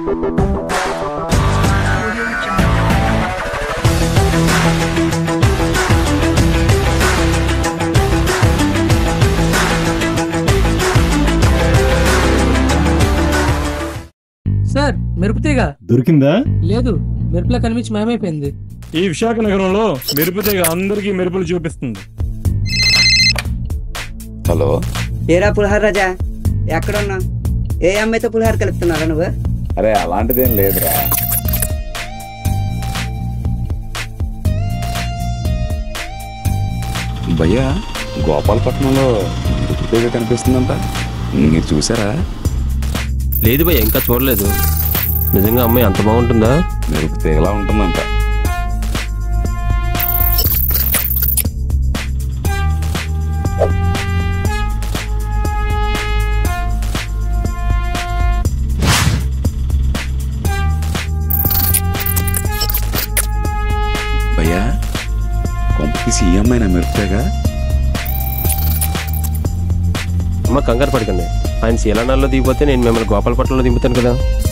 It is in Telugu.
సార్ మెరుపుతీగ దొరికిందా లేదు మెరుపులా కనిపించి మాయమైపోయింది ఈ విశాఖ నగరంలో మెరుపు తీగ అందరికీ మెరుపులు చూపిస్తుంది హలో ఏరా పులిహార రాజా ఎక్కడున్నా ఏ అమ్మాయితో పులిహార కలుపుతున్నారా నువ్వు అరే అలాంటిదేం లేదురా భయ్యా గోపాలపట్నంలో మెరుపుతీగ కనిపిస్తుందంట మీరు చూసారా లేదు భయ్య ఇంకా చూడలేదు నిజంగా అమ్మాయి అంత బాగుంటుందా మెరుపు తీగలా ఉంటుందంట భయ్యా కొంపకి సీఎం అయినా మెరుపుతీగా అమ్మ కంగారు పడకండి ఆయన శీలనాల్లో దిగిపోతే నేను మిమ్మల్ని గోపాలపట్నంలో దింపుతాను కదా